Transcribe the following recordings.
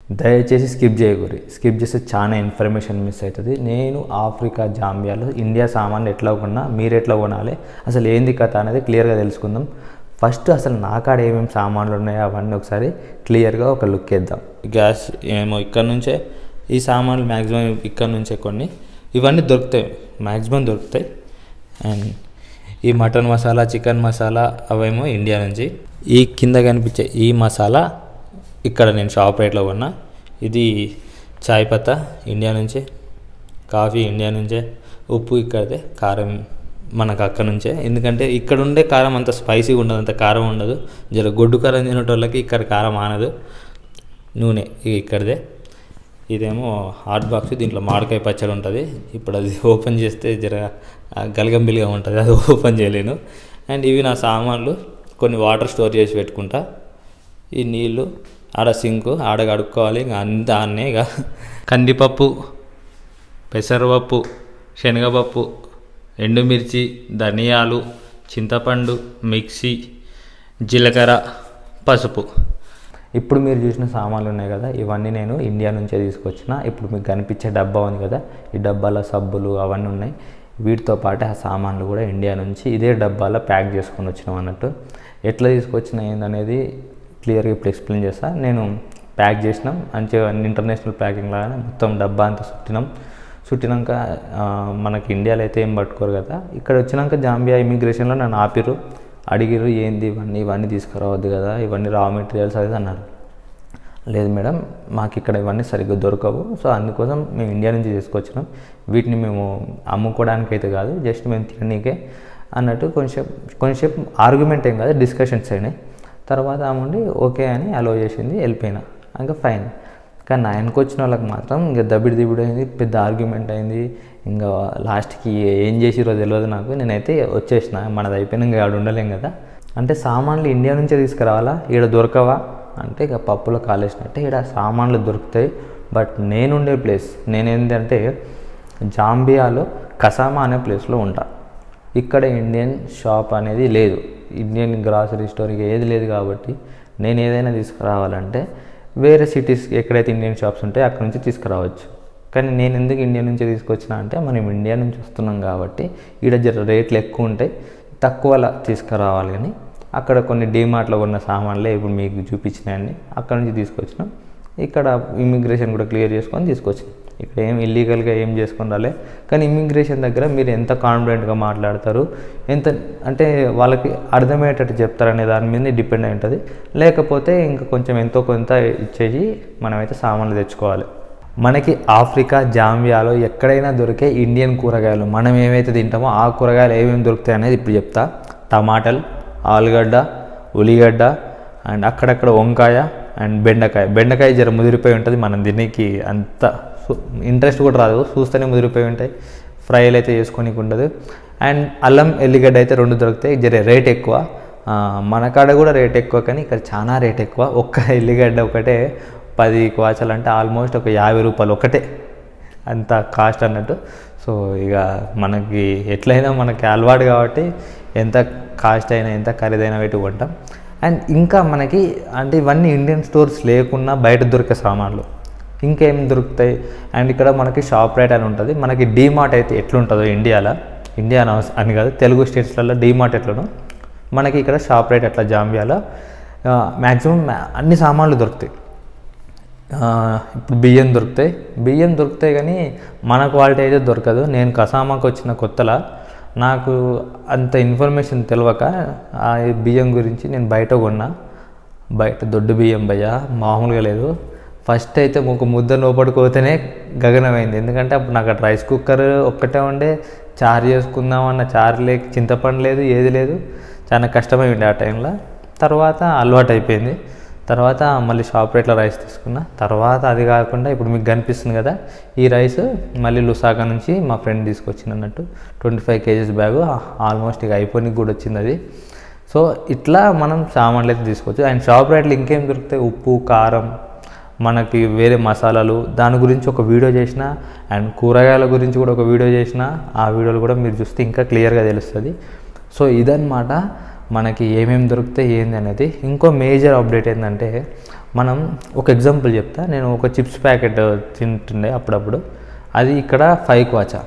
దయచేసి skip చేయకూరి skip చేస్తే చాలా ఇన్ఫర్మేషన్ మిస్ అవుతుంది నేను ఆఫ్రికా జాంబియాలో ఇండియా సామాన్లు ఎట్లా కొన్నా మీరు ఎట్లా కొనాలి అసలు ఏంది కథ అనేది క్లియర్గా తెలుసుకుందాం ఫస్ట్ అసలు నా కాడ ఏమేమి సామాన్లు ఉన్నాయో అవన్నీ ఒకసారి క్లియర్గా ఒక లుక్ వేద్దాం గ్యాస్ ఏమో ఇక్కడ నుంచే ఈ సామాన్లు మ్యాక్సిమం ఇక్కడ నుంచే కొన్ని ఇవన్నీ దొరుకుతాయి మ్యాక్సిమం దొరుకుతాయి అండ్ ఈ మటన్ మసాలా చికెన్ మసాలా అవేమో ఇండియా నుంచి ఈ కింద కనిపించే ఈ మసాలా ఇక్కడ నేను షాప్ రేట్లో కొన్నా ఇది చాయ్ పత్తా ఇండియా నుంచే కాఫీ ఇండియా నుంచే ఉప్పు ఇక్కడదే కారం మనకు అక్కడ నుంచే ఎందుకంటే ఇక్కడ ఉండే కారం అంత స్పైసీగా ఉండదు అంత కారం ఉండదు జర గొడ్డు కారం తినేటోళ్ళకి ఇక్కడ కారం ఆనదు నూనె ఇక ఇక్కడదే ఇదేమో హాట్ బాక్స్ దీంట్లో మామిడికాయ పచ్చడి ఉంటుంది ఇప్పుడు అది ఓపెన్ చేస్తే జర ఆ, గలగంబిలిగా ఉంటుంది అది ఓపెన్ చేయలేను అండ్ ఇవి నా సామాన్లు కొన్ని వాటర్ స్టోర్ చేసి పెట్టుకుంటా ఈ నీళ్ళు ఆడ సింకు ఆడ కడుక్కోవాలి ఇంకా అంతా అన్నే ఇక కందిపప్పు పెసరపప్పు శనగపప్పు ఎండుమిర్చి ధనియాలు చింతపండు మిక్సీ జీలకర్ర పసుపు ఇప్పుడు మీరు చూసిన సామాన్లు ఉన్నాయి కదా ఇవన్నీ నేను ఇండియా నుంచే తీసుకొచ్చిన ఇప్పుడు మీకు కనిపించే డబ్బా ఉంది కదా ఈ డబ్బాలో సబ్బులు అవన్నీ ఉన్నాయి వీటితో పాటు ఆ సామాన్లు కూడా ఇండియా నుంచి ఇదే డబ్బాలో ప్యాక్ చేసుకొని వచ్చినాం అన్నట్టు ఎట్లా తీసుకొచ్చిన ఏందనేది క్లియర్గా ఇప్పుడు ఎక్స్ప్లెయిన్ చేస్తా నేను ప్యాక్ చేసినాం మంచిగా ఇంటర్నేషనల్ ప్యాకింగ్ లాగానే మొత్తం డబ్బా అంతా చుట్టినాం చుట్టినాక ఆ, మనకి ఇండియాలో అయితే ఏం పట్టుకోరు కదా ఇక్కడ వచ్చినాక జాంబియా ఇమిగ్రేషన్లో నన్ను ఆపిర్రు అడిగిర్రు ఏంది ఇవన్నీ ఇవన్నీ తీసుకురావద్దు కదా ఇవన్నీ రా మెటీరియల్స్ అది అన్నారు లేదు మేడం మాకు ఇక్కడ ఇవన్నీ సరిగ్గా దొరకవు సో అందుకోసం మేము ఇండియా నుంచి తీసుకొచ్చినాం వీటిని మేము అమ్ముకోవడానికి అయితే కాదు జస్ట్ మేము తిననీకే అన్నట్టు కొంచెం కొంచెం ఆర్గ్యుమెంట్ ఏం కాదు డిస్కషన్స్ అయినాయి తర్వాత ఆమె ఓకే అని అలో చేసింది వెళ్ళిపోయినా ఇంకా ఫైన్ కానీ నా వెనక వచ్చిన వాళ్ళకి మాత్రం ఇంకా దబిడి దిబిడి అయింది పెద్ద ఆర్గ్యుమెంట్ అయింది ఇంకా లాస్ట్కి ఏం చేసిరో తెలియదు నాకు నేనైతే వచ్చేసిన మనది అయిపోయినా ఇంకా ఆడ ఉండలేం కదా అంటే సామాన్లు ఇండియా నుంచే తీసుకురావాలా ఈడ దొరకవా అంటే ఇక పప్పులో కాలేసినట్టే ఈడ సామాన్లు దొరుకుతాయి బట్ నేనుండే ప్లేస్ నేనేంటంటే జాంబియాలో కసామా అనే ప్లేస్లో ఉంటా ఇక్కడ ఇండియన్ షాప్ అనేది లేదు ఇండియన్ గ్రాసరీ స్టోర్ ఇక ఏది లేదు కాబట్టి నేను ఏదైనా తీసుకురావాలంటే వేరే సిటీస్ ఎక్కడైతే ఇండియన్ షాప్స్ ఉంటాయో అక్కడ నుంచి తీసుకురావచ్చు కానీ నేను ఎందుకు ఇండియా నుంచి తీసుకొచ్చిన అంటే మనం ఇండియా నుంచి వస్తున్నాం కాబట్టి ఈడ జర రేట్లు ఎక్కువ ఉంటాయి తక్కువలా తీసుకురావాలి కానీ అక్కడ కొన్ని డీమార్ట్లో ఉన్న సామాన్లే ఇప్పుడు మీకు చూపించినాయండి అక్కడ నుంచి తీసుకొచ్చినాం ఇక్కడ ఇమిగ్రేషన్ కూడా క్లియర్ చేసుకొని తీసుకొచ్చినాం ఇక్కడ ఏం ఇల్లీగల్గా ఏం చేసుకొని రాలే కానీ ఇమిగ్రేషన్ దగ్గర మీరు ఎంత కాన్ఫిడెంట్గా మాట్లాడతారు ఎంత అంటే వాళ్ళకి అర్థమయ్యేటట్టు చెప్తారనే దాని మీద డిపెండ్ అయి ఉంటుంది లేకపోతే ఇంకా కొంచెం ఎంతో కొంత ఇచ్చేసి మనమైతే సామాన్లు తెచ్చుకోవాలి మనకి ఆఫ్రికా జాంబియాలో ఎక్కడైనా దొరికే ఇండియన్ కూరగాయలు మనం ఏమైతే తింటామో ఆ కూరగాయలు ఏమేమి దొరుకుతాయి అనేది ఇప్పుడు చెప్తా టమాటాలు ఆలుగడ్డ ఉల్లిగడ్డ అండ్ అక్కడక్కడ వంకాయ అండ్ బెండకాయ బెండకాయ జర ముదిరిపోయి ఉంటుంది మనం దీనికి అంత ఇంట్రెస్ట్ కూడా రాదు చూస్తేనే ముదిరిపోయి ఉంటాయి ఫ్రైలు అయితే చేసుకోనికి ఉండదు అండ్ అల్లం ఎల్లిగడ్డ అయితే రెండు దొరుకుతాయి జర రేట్ ఎక్కువ ఆ, మన కాడ కూడా రేట్ ఎక్కువ కానీ ఇక్కడ చాలా రేట్ ఎక్కువ ఒక్క ఎల్లిగడ్డ ఒకటే పది క్వాచలు అంటే ఆల్మోస్ట్ ఒక యాభై రూపాయలు ఒకటే అంత కాస్ట్ అన్నట్టు సో ఇక మనకి ఎట్లయినా మనకి అలవాటు కాబట్టి ఎంత కాస్ట్ అయినా ఎంత ఖరీదైనా పెట్టి కొంటాం అండ్ ఇంకా మనకి అంటే ఇవన్నీ ఇండియన్ స్టోర్స్ లేకున్నా బయట దొరికే సామాన్లు ఇంకేం దొరుకుతాయి అండ్ ఇక్కడ మనకి షాప్ రేట్ అని ఉంటుంది మనకి డీమార్ట్ అయితే ఎట్లుంటుందో ఇండియాలో ఇండియా అని అవస- అని కాదు తెలుగు స్టేట్స్లలో డీమార్ట్ ఎట్లనో మనకి ఇక్కడ షాప్ రేట్ ఎట్లా జాంబియాలో మ్యాక్సిమం అన్ని సామాన్లు దొరుకుతాయి ఆ, ఇప్పుడు బియ్యం దొరుకుతాయి బియ్యం దొరుకుతాయి కానీ మన క్వాలిటీ అయితే దొరకదు నేను కసామాకు వచ్చిన కొత్తలా నాకు అంత ఇన్ఫర్మేషన్ తెలియక ఆ బియ్యం గురించి నేను బయట కొన్నా బయట దొడ్డు బియ్యం భయ్య మామూలుగా లేదు ఫస్ట్ అయితే ఒక ముద్ద లోపడిపోతేనే గగనమైంది ఎందుకంటే అప్పుడు నాకు అటు రైస్ కుక్కర్ ఒక్కటే ఉండే చారు చేసుకుందామన్న చారు లేక చింతపండు లేదు ఏది లేదు చాలా కష్టమై ఉండే ఆ టైంలో తర్వాత అలవాటు అయిపోయింది తర్వాత మళ్ళీ షాప్ రేట్లో రైస్ తీసుకున్నా తర్వాత అది కాకుండా ఇప్పుడు మీకు కనిపిస్తుంది కదా ఈ రైస్ మళ్ళీ లుసాకా నుంచి మా ఫ్రెండ్ తీసుకొచ్చింది అన్నట్టు twenty five KGs bag almost ఇక అయిపోయినకి కూడా వచ్చింది అది సో ఇట్లా మనం సామాన్లు అయితే తీసుకోవచ్చు అండ్ షాప్ రేట్లు ఇంకేం దొరుకుతాయి ఉప్పు కారం మనకి వేరే మసాలాలు దాని గురించి ఒక వీడియో చేసిన అండ్ కూరగాయల గురించి కూడా ఒక వీడియో చేసిన ఆ వీడియోలు కూడా మీరు చూస్తే ఇంకా క్లియర్గా తెలుస్తుంది సో ఇదన్నమాట మనకి ఏమేమి దొరుకుతాయి ఏంది అనేది ఇంకో మేజర్ అప్డేట్ ఏంటంటే మనం ఒక ఎగ్జాంపుల్ చెప్తా నేను ఒక చిప్స్ ప్యాకెట్ తింటుండే అప్పుడప్పుడు అది ఇక్కడ ఫైవ్ క్వాచా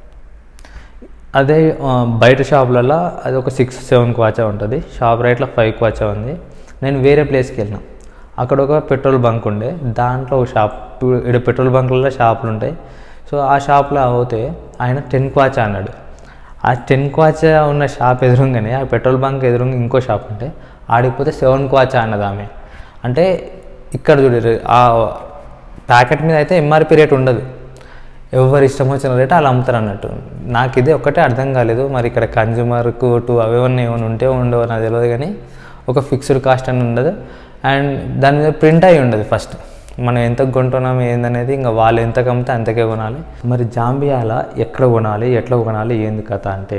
అదే ఆ, బయట షాపులలో అది ఒక సిక్స్ సెవెన్ క్వాచా ఉంటుంది షాప్ రైట్లో ఫైవ్ క్వాచా ఉంది నేను వేరే ప్లేస్కి వెళ్ళినా అక్కడ ఒక పెట్రోల్ బంక్ ఉండే దాంట్లో ఒక షాప్ ఇక్కడ పెట్రోల్ బంకులలో షాపులు ఉంటాయి సో ఆ షాప్లో అవుతే ఆయన టెన్ క్వాచా అన్నాడు ఆ టెన్ క్వాచా ఉన్న షాప్ ఎదురుగానే ఆ పెట్రోల్ బంక్ ఎదురుగా ఇంకో షాప్ ఉంటే ఆడిపోతే సెవెన్ క్వాచా అన్నది ఆమె అంటే ఇక్కడ చూడరు ఆ ప్యాకెట్ మీద అయితే ఎంఆర్పి రేట్ ఉండదు ఎవరు ఇష్టం వచ్చిన రేట్ వాళ్ళు అమ్ముతారు అన్నట్టు నాకు ఇది ఒక్కటే అర్థం కాలేదు మరి ఇక్కడ కన్జ్యూమర్ కోర్టు అవేమన్నా ఏమైనా ఉంటే ఉండవు నాకు తెలియదు కానీ ఒక ఫిక్స్డ్ కాస్ట్ అని ఉండదు అండ్ దాని మీద ప్రింట్ అయి ఉండదు ఫస్ట్ మనం ఎంత కొంటున్నాం ఏందనేది ఇంకా వాళ్ళు ఎంత కమ్మితే అంతకే కొనాలి మరి జాంబియాల ఎక్కడ కొనాలి ఎట్లా కొనాలి ఏంది కథ అంటే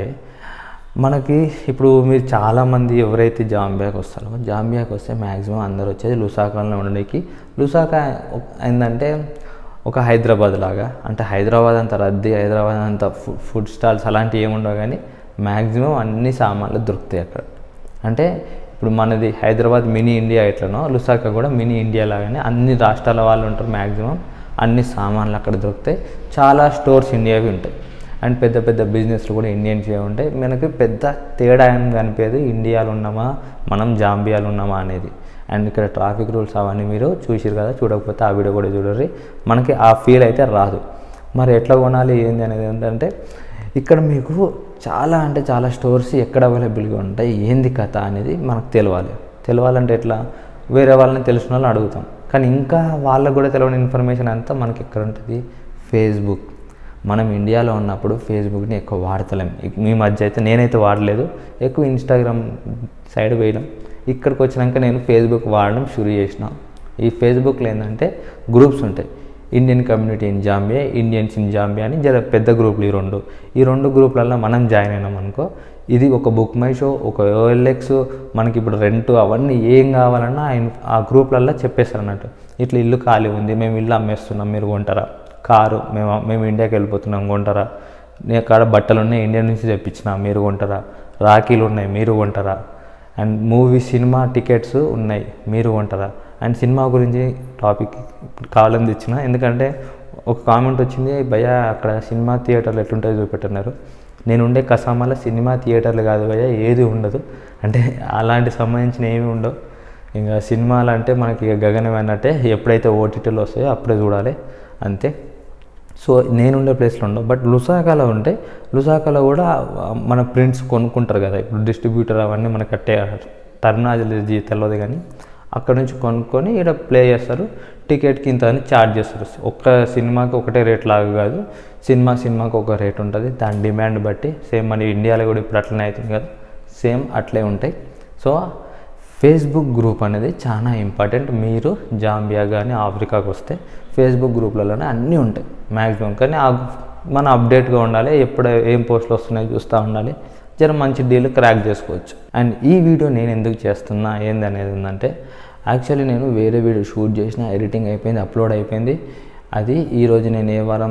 మనకి ఇప్పుడు మీరు చాలామంది ఎవరైతే జాంబియాకి వస్తారో జాంబియాకి వస్తే మ్యాక్సిమం అందరూ వచ్చేది లుసాకాలో ఉండడానికి లుసాకా ఏంటంటే ఒక హైదరాబాద్ లాగా అంటే హైదరాబాద్ అంత రద్దీ హైదరాబాద్ అంత ఫు- ఫుడ్ స్టాల్స్ అలాంటివి ఏముండవు కానీ మ్యాక్సిమం అన్ని సామాన్లు దొరుకుతాయి అక్కడ అంటే ఇప్పుడు మనది హైదరాబాద్ మినీ ఇండియా ఎట్లనో లుసాకా కూడా మినీ ఇండియా లాగానే అన్ని రాష్ట్రాల వాళ్ళు ఉంటారు మ్యాక్సిమం అన్ని సామాన్లు అక్కడ దొరుకుతాయి చాలా స్టోర్స్ ఇండియావి ఉంటాయి అండ్ పెద్ద పెద్ద బిజినెస్లు కూడా ఇండియన్స్వే ఉంటాయి మనకి పెద్ద తేడా ఏం కనిపించదు ఇండియాలో ఉన్నామా మనం జాంబియాలో ఉన్నామా అనేది అండ్ ఇక్కడ ట్రాఫిక్ రూల్స్ అవన్నీ మీరు చూసిరు కదా చూడకపోతే ఆ వీడియో కూడా చూడరు మనకి ఆ ఫీల్ అయితే రాదు మరి ఎట్లా కొనాలి ఏంది అనేది ఏంటంటే ఇక్కడ మీకు చాలా అంటే చాలా స్టోర్స్ ఎక్కడ అవైలబుల్గా ఉంటాయి ఏంది కథ అనేది మనకు తెలవాలి తెలవాలంటే ఎట్లా వేరే వాళ్ళని తెలిసిన వాళ్ళని అడుగుతాం కానీ ఇంకా వాళ్ళకు కూడా తెలియని ఇన్ఫర్మేషన్ అంతా మనకి ఎక్కడ ఉంటుంది ఫేస్బుక్ మనం ఇండియాలో ఉన్నప్పుడు ఫేస్బుక్ని ఎక్కువ వాడతలేం ఇక్- మీ మధ్య అయితే నేనైతే వాడలేదు ఎక్కువ ఇన్స్టాగ్రామ్ సైడ్ వేయడం ఇక్కడికి వచ్చినాక నేను ఫేస్బుక్ వాడడం షురూ చేసిన ఈ ఫేస్బుక్లో ఏంటంటే గ్రూప్స్ ఉంటాయి Indian community in Zambia Indians in Zambia అని జర పెద్ద గ్రూపులు ఈ రెండు ఈ రెండు గ్రూపులలో మనం జాయిన్ అయినాం అనుకో ఇది ఒక బుక్ మై షో ఒక ఓఎల్ఎక్స్ మనకి ఇప్పుడు రెంట్ అవన్నీ ఏం కావాలన్నా ఆయన ఆ గ్రూప్లలో చెప్పేస్తారు అన్నట్టు ఇట్లా ఇల్లు ఖాళీ ఉంది మేము ఇల్లు అమ్మేస్తున్నాం మీరు కొంటారా కారు మేము మేము ఇండియాకి వెళ్ళిపోతున్నాం కొంటారా నీ కాడ బట్టలు ఉన్నాయి ఇండియా నుంచి తెప్పించిన మీరు కొంటారా రాఖీలు ఉన్నాయి మీరు కొంటారా అండ్ మూవీ సినిమా టికెట్స్ ఉన్నాయి మీరు కొంటారా అండ్ సినిమా గురించి టాపిక్ కావాలని తెచ్చిన ఎందుకంటే ఒక కామెంట్ వచ్చింది భయ్య అక్కడ సినిమా థియేటర్లు ఎట్లుంటాయో చూపెట్టున్నారు నేను ఉండే కసామాలో సినిమా థియేటర్లు కాదు భయ్య ఏది ఉండదు అంటే అలాంటి సంబంధించిన ఏమి ఉండవు ఇంకా సినిమాలు అంటే మనకి ఇక గగనం అన్నట్టే ఎప్పుడైతే ఓటీటీలో వస్తాయో అప్పుడే చూడాలి అంతే సో నేను ఉండే ప్లేస్లో ఉండవు బట్ లుసాకాలో ఉంటే లుసాకాలో కూడా ఆ, మన ప్రింట్స్ కొనుక్కుంటారు కదా ఇప్పుడు డిస్ట్రిబ్యూటర్ అవన్నీ మనకి కట్టే టర్మినాలజీ తెలియదు కానీ అక్కడ నుంచి కొనుక్కొని ఇక్కడ ప్లే చేస్తారు టికెట్కి ఇంత అని ఛార్జ్ చేస్తారు ఒక్క సినిమాకి ఒకటే రేట్ లాగా కాదు సినిమా సినిమాకి ఒక రేట్ ఉంటుంది దాని డిమాండ్ బట్టి సేమ్ మన ఇండియాలో కూడా ఇప్పుడు అట్లనే అవుతుంది కదా సేమ్ అట్లే ఉంటాయి సో ఫేస్బుక్ గ్రూప్ అనేది చాలా ఇంపార్టెంట్ మీరు జాంబియా కానీ ఆఫ్రికాకి వస్తే ఫేస్బుక్ గ్రూప్లలోనే అన్నీ ఉంటాయి మ్యాక్సిమం కానీ ఆ మన అప్డేట్గా ఉండాలి ఎప్పుడు ఏం పోస్టులు వస్తున్నాయో చూస్తూ ఉండాలి జర మంచి డీల్ క్రాక్ చేసుకోవచ్చు అండ్ ఈ వీడియో నేను ఎందుకు చేస్తున్నా ఏంది అనేది ఏంటంటే యాక్చువల్లీ నేను వేరే వీడియో షూట్ చేసిన ఎడిటింగ్ అయిపోయింది అప్లోడ్ అయిపోయింది అది ఈరోజు నేను ఏ వారం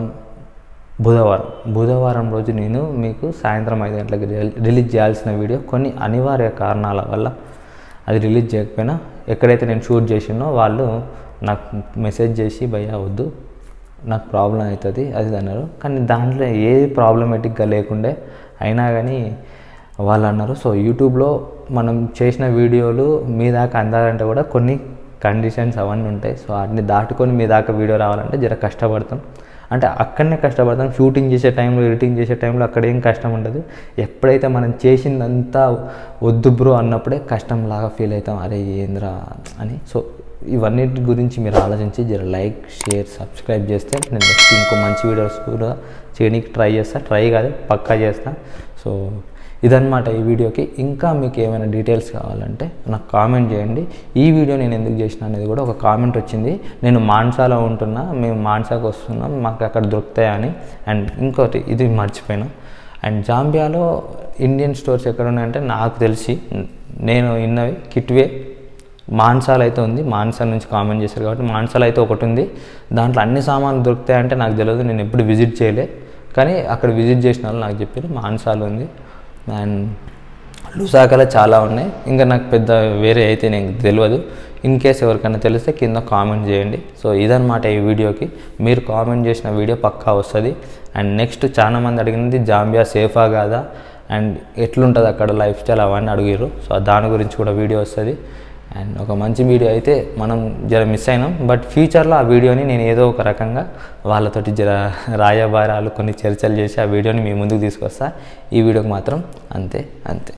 బుధవారం బుధవారం రోజు నేను మీకు సాయంత్రం ఐదు గంటలకు రిలీ- రిలీజ్ చేయాల్సిన వీడియో కొన్ని అనివార్య కారణాల వల్ల అది రిలీజ్ చేయకపోయినా ఎక్కడైతే నేను షూట్ చేసినో వాళ్ళు నాకు మెసేజ్ చేసి భయ్యా వద్దు నాకు ప్రాబ్లం అవుతుంది అది ఇది అన్నారు కానీ దాంట్లో ఏ ప్రాబ్లమేటిక్గా లేకుండే అయినా కానీ వాళ్ళు అన్నారు సో యూట్యూబ్లో మనం చేసిన వీడియోలు మీ దాకా అందాలంటే కూడా కొన్ని కండిషన్స్ అవన్నీ ఉంటాయి సో వాటిని దాటుకొని మీ దాకా వీడియో రావాలంటే జర కష్టపడతాం అంటే అక్కడనే కష్టపడతాం షూటింగ్ చేసే టైంలో ఎడిటింగ్ చేసే టైంలో అక్కడ ఏం కష్టం ఉండదు ఎప్పుడైతే మనం చేసిందంతా వద్దు బ్రో అన్నప్పుడే కష్టంలాగా ఫీల్ అవుతాం అరే ఏంద్రా అని సో ఇవన్నిటి గురించి మీరు ఆలోచించి జర లైక్ షేర్ సబ్స్క్రైబ్ చేస్తే నేను నెక్స్ట్ ఇంకో మంచి వీడియోస్ కూడా చేయడానికి ట్రై చేస్తా ట్రై కాదు పక్కా చేస్తా సో ఇదన్నమాట ఈ వీడియోకి ఇంకా మీకు ఏమైనా డీటెయిల్స్ కావాలంటే నాకు కామెంట్ చేయండి ఈ వీడియో నేను ఎందుకు చేసిన అనేది కూడా ఒక కామెంట్ వచ్చింది నేను మాన్సాలో ఉంటున్నా మేము మాన్సాకు వస్తున్నాం మాకు అక్కడ దొరుకుతాయని అండ్ ఇంకోటి ఇది మర్చిపోయినా అండ్ జాంబియాలో ఇండియన్ స్టోర్స్ ఎక్కడ ఉన్నాయంటే నాకు తెలిసి నేను విన్నవి కిట్వే మాన్సాల్ అయితే ఉంది మాన్సాల్ నుంచి కామెంట్ చేశారు కాబట్టి మాన్సాల్ అయితే ఒకటి ఉంది దాంట్లో అన్ని సామాన్లు దొరుకుతాయంటే నాకు తెలియదు నేను ఎప్పుడు విజిట్ చేయలే కానీ అక్కడ విజిట్ చేసిన వాళ్ళు నాకు చెప్పారు మాన్సాల్ ఉంది అండ్ లుసాకాలో చాలా ఉన్నాయి ఇంకా నాకు పెద్ద వేరే అయితే నేను తెలియదు ఇన్ కేస్ ఎవరికైనా తెలిస్తే కింద కామెంట్ చేయండి సో ఇదన్నమాట ఈ వీడియోకి మీరు కామెంట్ చేసిన వీడియో పక్కా వస్తుంది అండ్ నెక్స్ట్ చాలా మంది అడిగినది జాంబియా సేఫా కాదా అండ్ ఎట్లుంటుంది అక్కడ లైఫ్ స్టైల్ అవన్నీ అడిగారు సో దాని గురించి కూడా వీడియో వస్తుంది అండ్ ఒక మంచి వీడియో అయితే మనం జర మిస్ అయినాం బట్ ఫ్యూచర్లో ఆ వీడియోని నేను ఏదో ఒక రకంగా వాళ్ళతోటి జర రాయబారాలు కొన్ని చర్చలు చేసి ఆ వీడియోని మీ ముందుకు తీసుకొస్తా ఈ వీడియోకి మాత్రం అంతే అంతే